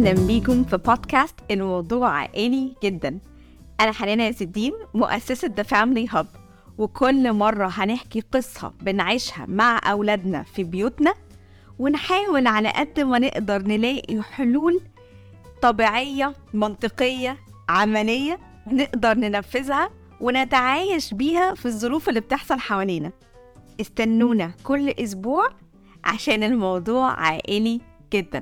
أهلا بيكم في بودكاست الموضوع عائلي جدا أنا حنانة يا الدين مؤسسة The Family Hub وكل مرة هنحكي قصة بنعيشها مع أولادنا في بيوتنا ونحاول على قد ما نقدر نلاقي حلول طبيعية منطقية عملية نقدر ننفذها ونتعايش بيها في الظروف اللي بتحصل حوالينا استنونا كل أسبوع عشان الموضوع عائلي جدا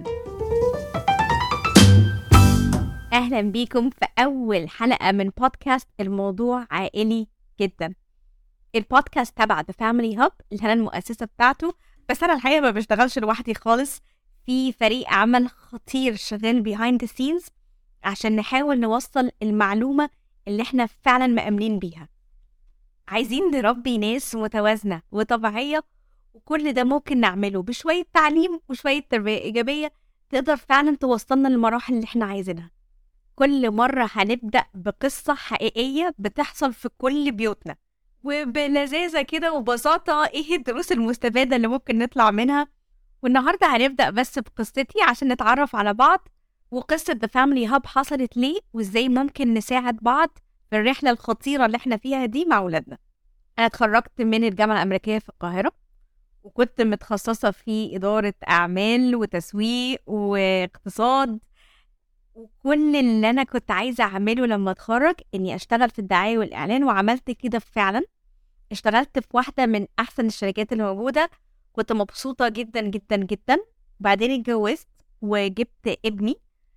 أهلا بيكم في أول حلقة من بودكاست الموضوع عائلي جدا البودكاست تبع The Family Hub اللي أنا المؤسسة بتاعته بس أنا الحقيقة ما بشتغلش لوحدي خالص في فريق عمل خطير شغال behind the scenes عشان نحاول نوصل المعلومة اللي احنا فعلا مأمنين بيها عايزين نربي ناس متوازنة وطبيعية وكل ده ممكن نعمله بشوية تعليم وشوية تربية إيجابية تقدر فعلا توصلنا للمراحل اللي احنا عايزينها كل مرة هنبدأ بقصة حقيقية بتحصل في كل بيوتنا وبلذاذة كده وبساطة ايه الدروس المستفادة اللي ممكن نطلع منها والنهاردة هنبدأ بس بقصتي عشان نتعرف على بعض وقصة The Family Hub حصلت ليه وازاي ممكن نساعد بعض في الرحلة الخطيرة اللي احنا فيها دي مع ولادنا أنا اتخرجت من الجامعة الأمريكية في القاهرة وكنت متخصصة في إدارة أعمال وتسويق واقتصاد وكل اللي أنا كنت عايزة أعمله لما أتخرج إني أشتغل في الدعاية والإعلان وعملت كده فعلا اشتغلت في واحدة من أحسن الشركات اللي موجودة كنت مبسوطة جدا جدا جدا بعدين اتجوزت وجبت ابني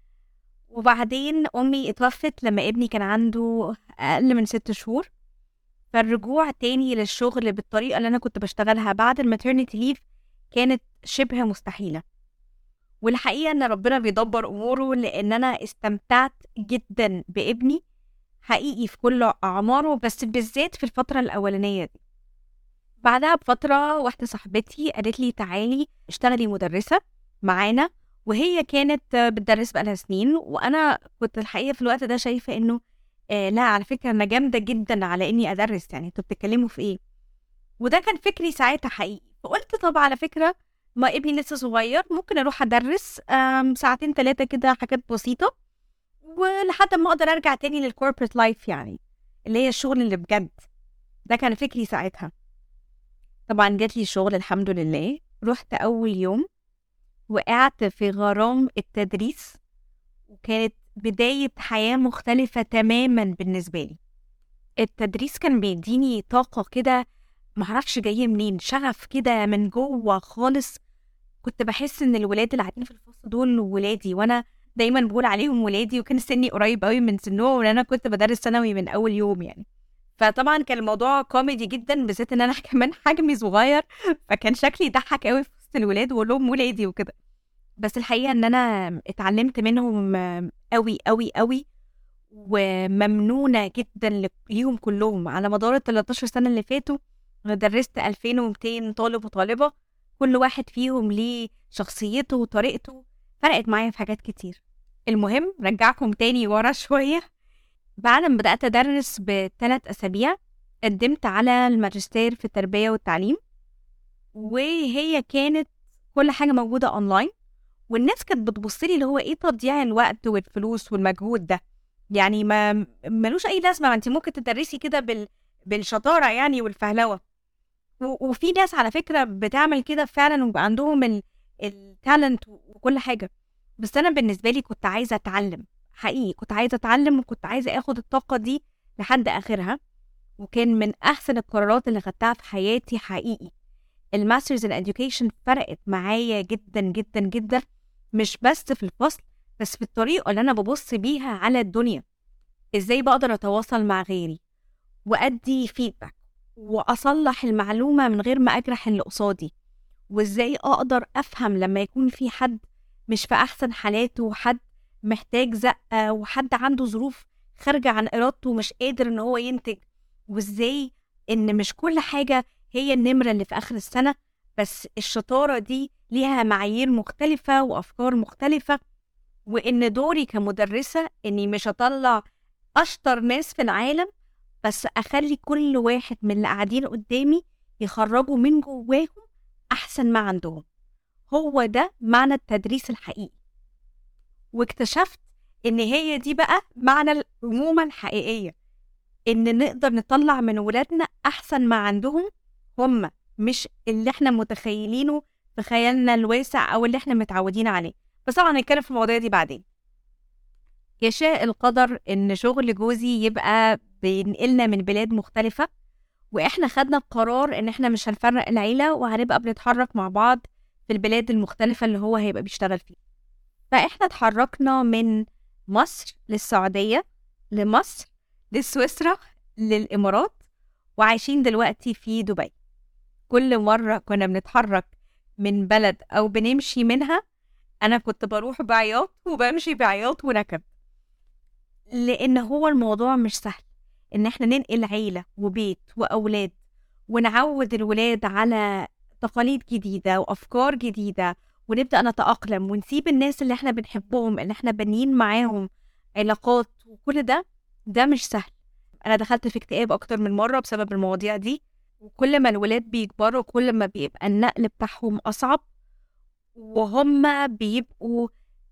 وبعدين أمي اتوفت لما ابني كان عنده أقل من ست شهور فالرجوع تاني للشغل بالطريقة اللي أنا كنت بشتغلها بعد الماترنتي ليف كانت شبه مستحيلة والحقيقة إن ربنا بيدبر أموره لأن أنا استمتعت جدا بابني حقيقي في كل أعماره بس بالذات في الفترة الأولانية دي بعدها بفترة واحدة صاحبتي قالت لي تعالي اشتغلي مدرسة معانا وهي كانت بتدرس بقالها سنين وأنا كنت الحقيقة في الوقت ده شايفة إنه آه لا على فكرة أنا جامدة جدا على إني أدرس يعني انتوا بتتكلموا في إيه وده كان فكري ساعتها حقيقي فقلت طب على فكرة ما ابني لسه صغير ممكن أروح أدرس ساعتين ثلاثة كده حاجات بسيطة ولحد ما أقدر أرجع تاني للكوربريت لايف يعني اللي هي الشغل اللي بجد ده كان فكري ساعتها طبعا جات لي شغل الحمد لله رحت أول يوم وقعت في غرام التدريس وكانت بداية حياة مختلفة تماما بالنسبة لي التدريس كان بيديني طاقة كده معرفش جاية منين شغف كده من جوه خالص كنت بحس ان الولاد اللي قاعدين في الفصل دول ولادي وانا دايما بقول عليهم ولادي وكان سني قريب قوي من سنهم وان انا كنت بدرس ثانوي من اول يوم يعني فطبعا كان الموضوع كوميدي جدا بالذات ان انا كمان حجمي صغير فكان شكلي يضحك قوي في وسط الولاد واقول لهم ولادي وكده بس الحقيقه ان انا اتعلمت منهم قوي قوي قوي وممنونه جدا ليهم كلهم على مدار ال 13 سنه اللي فاتوا انا درست 2200 طالب وطالبه كل واحد فيهم ليه شخصيته وطريقته فرقت معايا في حاجات كتير المهم رجعكم تاني ورا شويه بعد ما بدات ادرس بثلاث اسابيع قدمت على الماجستير في التربيه والتعليم وهي كانت كل حاجه موجوده اونلاين والناس كانت بتبص لي اللي هو ايه تضييع الوقت والفلوس والمجهود ده يعني ما ملوش اي لازمه ما انت ممكن تدرسي كده بال بالشطاره يعني والفهلوه وفي ناس على فكره بتعمل كده فعلا ويبقى عندهم التالنت وكل حاجه بس انا بالنسبه لي كنت عايزه اتعلم حقيقي كنت عايزه اتعلم وكنت عايزه اخد الطاقه دي لحد اخرها وكان من احسن القرارات اللي خدتها في حياتي حقيقي الماسترز ان اديوكيشن فرقت معايا جدا جدا جدا مش بس في الفصل بس في الطريقة اللي أنا ببص بيها على الدنيا إزاي بقدر أتواصل مع غيري وأدي فيدباك وأصلح المعلومة من غير ما أجرح اللي قصادي وإزاي أقدر أفهم لما يكون في حد مش في أحسن حالاته وحد محتاج زقة وحد عنده ظروف خارجة عن إرادته ومش قادر إن هو ينتج وإزاي إن مش كل حاجة هي النمرة اللي في آخر السنة بس الشطارة دي ليها معايير مختلفة وأفكار مختلفة وإن دوري كمدرسة إني مش أطلع أشطر ناس في العالم بس أخلي كل واحد من اللي قاعدين قدامي يخرجوا من جواهم أحسن ما عندهم هو ده معنى التدريس الحقيقي واكتشفت ان هي دي بقى معنى الامومه الحقيقيه ان نقدر نطلع من ولادنا احسن ما عندهم هم مش اللي احنا متخيلينه في خيالنا الواسع او اللي احنا متعودين عليه بس طبعا هنتكلم في المواضيع دي بعدين يشاء القدر ان شغل جوزي يبقى بينقلنا من بلاد مختلفة واحنا خدنا القرار ان احنا مش هنفرق العيلة وهنبقى بنتحرك مع بعض في البلاد المختلفة اللي هو هيبقى بيشتغل فيها فاحنا اتحركنا من مصر للسعودية لمصر لسويسرا للإمارات وعايشين دلوقتي في دبي كل مرة كنا بنتحرك من بلد أو بنمشي منها أنا كنت بروح بعياط وبمشي بعياط ونكد لأن هو الموضوع مش سهل إن إحنا ننقل عيلة وبيت وأولاد ونعود الولاد على تقاليد جديدة وأفكار جديدة ونبدأ نتأقلم ونسيب الناس اللي إحنا بنحبهم اللي إحنا بانيين معاهم علاقات وكل ده ده مش سهل أنا دخلت في اكتئاب أكتر من مرة بسبب المواضيع دي وكل ما الولاد بيكبروا كل ما بيبقى النقل بتاعهم أصعب وهم بيبقوا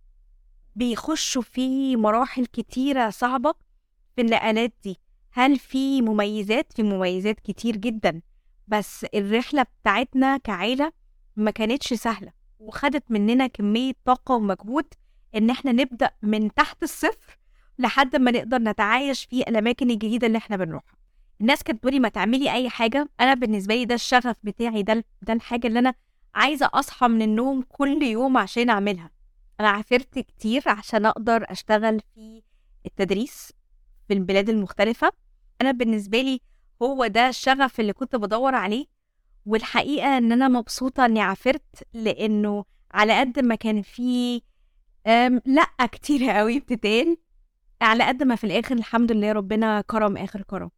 بيخشوا في مراحل كتيرة صعبة في النقلات دي هل في مميزات في مميزات كتير جدا بس الرحلة بتاعتنا كعيلة ما كانتش سهلة وخدت مننا كمية طاقة ومجهود إن إحنا نبدأ من تحت الصفر لحد ما نقدر نتعايش في الأماكن الجديدة اللي إحنا بنروحها الناس كانت بتقولي ما تعملي أي حاجة أنا بالنسبة لي ده الشغف بتاعي ده ده الحاجة اللي أنا عايزة أصحى من النوم كل يوم عشان أعملها أنا عافرت كتير عشان أقدر أشتغل في التدريس في البلاد المختلفة أنا بالنسبة لي هو ده الشغف اللي كنت بدور عليه والحقيقة إن أنا مبسوطة إني عافرت لأنه على قد ما كان في لأ كتير قوي بتتقال على قد ما في الآخر الحمد لله ربنا كرم آخر كرم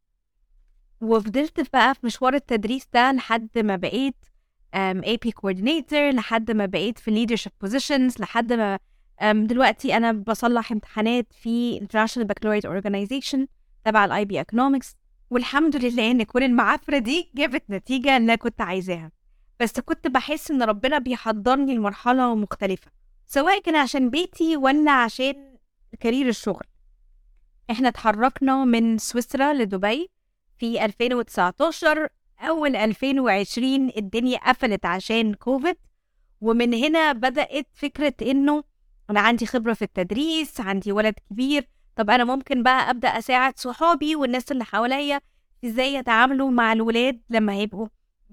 وفضلت بقى في مشوار التدريس ده لحد ما بقيت um, AP coordinator لحد ما بقيت في leadership positions لحد ما um, دلوقتي أنا بصلح امتحانات في International Baccalaureate Organization تبع الاي بي Economics والحمد لله إن كل المعافرة دي جابت نتيجة اللي كنت عايزاها بس كنت بحس إن ربنا بيحضرني لمرحلة مختلفة سواء كان عشان بيتي ولا عشان كارير الشغل احنا اتحركنا من سويسرا لدبي في 2019 أول 2020 الدنيا قفلت عشان كوفيد ومن هنا بدأت فكرة إنه أنا عندي خبرة في التدريس عندي ولد كبير طب أنا ممكن بقى أبدأ أساعد صحابي والناس اللي حواليا إزاي يتعاملوا مع الولاد لما هيبقوا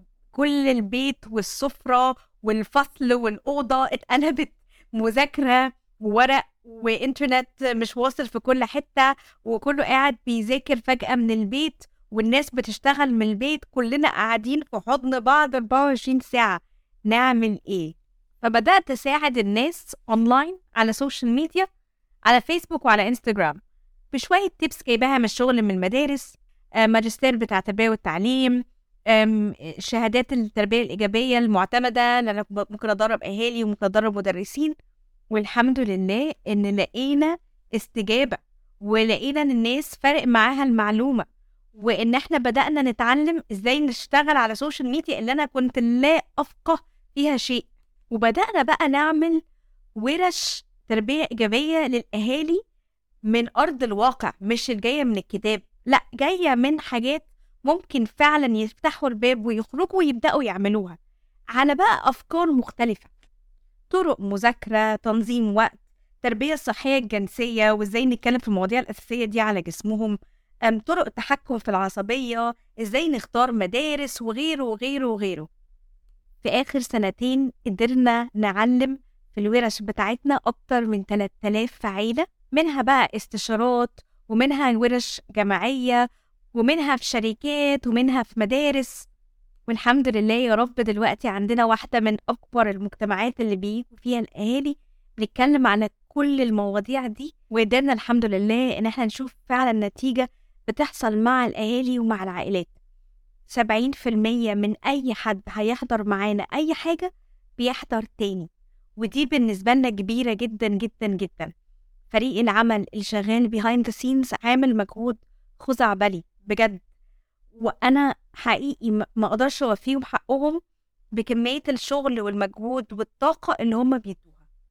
كل البيت والسفرة والفصل والأوضة اتقلبت مذاكرة وورق وإنترنت مش واصل في كل حتة وكله قاعد بيذاكر فجأة من البيت والناس بتشتغل من البيت كلنا قاعدين في حضن بعض 24 ساعة نعمل ايه فبدأت أساعد الناس أونلاين على سوشيال ميديا على فيسبوك وعلى انستجرام بشوية تيبس جايباها من الشغل من المدارس ماجستير بتاع التربية والتعليم شهادات التربية الإيجابية المعتمدة اللي أنا ممكن أدرب أهالي وممكن أدرب مدرسين والحمد لله إن لقينا استجابة ولقينا إن الناس فارق معاها المعلومة وان احنا بدانا نتعلم ازاي نشتغل على السوشيال ميديا اللي انا كنت لا افقه فيها شيء وبدانا بقى نعمل ورش تربيه ايجابيه للاهالي من ارض الواقع مش الجايه من الكتاب لا جايه من حاجات ممكن فعلا يفتحوا الباب ويخرجوا ويبداوا يعملوها على بقى افكار مختلفه طرق مذاكره تنظيم وقت التربيه الصحيه الجنسيه وازاي نتكلم في المواضيع الاساسيه دي على جسمهم أم طرق التحكم في العصبية إزاي نختار مدارس وغيره وغيره وغيره في آخر سنتين قدرنا نعلم في الورش بتاعتنا أكتر من 3000 فعيلة منها بقى استشارات ومنها ورش جماعية ومنها في شركات ومنها في مدارس والحمد لله يا رب دلوقتي عندنا واحدة من أكبر المجتمعات اللي بيجوا فيها الأهالي بنتكلم عن كل المواضيع دي وقدرنا الحمد لله إن احنا نشوف فعلا نتيجة بتحصل مع الأهالي ومع العائلات سبعين في المية من أي حد هيحضر معانا أي حاجة بيحضر تاني ودي بالنسبة لنا كبيرة جدا جدا جدا فريق العمل اللي شغال behind the scenes عامل مجهود خزعبلي بجد وأنا حقيقي ما أقدرش أوفيهم حقهم بكمية الشغل والمجهود والطاقة اللي هم بيدوها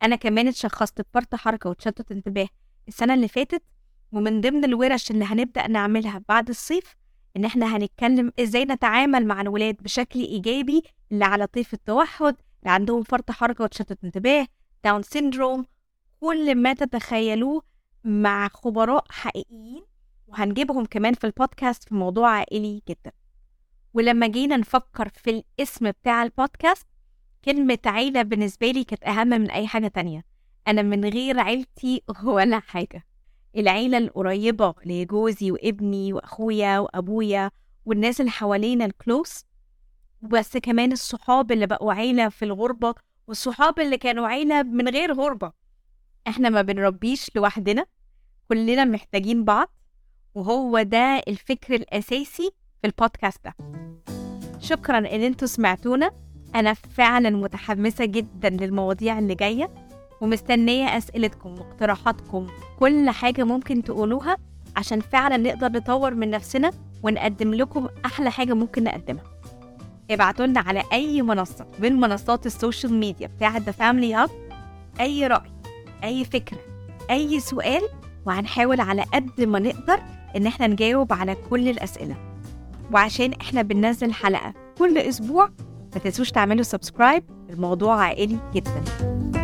انا كمان اتشخصت بفرط حركه وتشتت انتباه السنه اللي فاتت ومن ضمن الورش اللي هنبدا نعملها بعد الصيف ان احنا هنتكلم ازاي نتعامل مع الولاد بشكل ايجابي اللي على طيف التوحد اللي عندهم فرط حركه وتشتت انتباه داون سيندروم كل ما تتخيلوه مع خبراء حقيقيين وهنجيبهم كمان في البودكاست في موضوع عائلي جدا ولما جينا نفكر في الاسم بتاع البودكاست كلمة عيلة بالنسبة لي كانت أهم من أي حاجة تانية أنا من غير عيلتي ولا حاجة العيلة القريبة لجوزي وابني وأخويا وأبويا والناس اللي حوالينا الكلوس بس كمان الصحاب اللي بقوا عيلة في الغربة والصحاب اللي كانوا عيلة من غير غربة احنا ما بنربيش لوحدنا كلنا محتاجين بعض وهو ده الفكر الأساسي في البودكاست ده شكرا ان انتوا سمعتونا انا فعلا متحمسة جدا للمواضيع اللي جاية ومستنية أسئلتكم واقتراحاتكم كل حاجة ممكن تقولوها عشان فعلا نقدر نطور من نفسنا ونقدم لكم أحلى حاجة ممكن نقدمها ابعتوا لنا على أي منصة من منصات السوشيال ميديا بتاعة ذا فاميلي هاب أي رأي أي فكرة أي سؤال وهنحاول على قد ما نقدر إن احنا نجاوب على كل الأسئلة وعشان احنا بننزل حلقة كل أسبوع ما تنسوش تعملوا سبسكرايب الموضوع عائلي جدا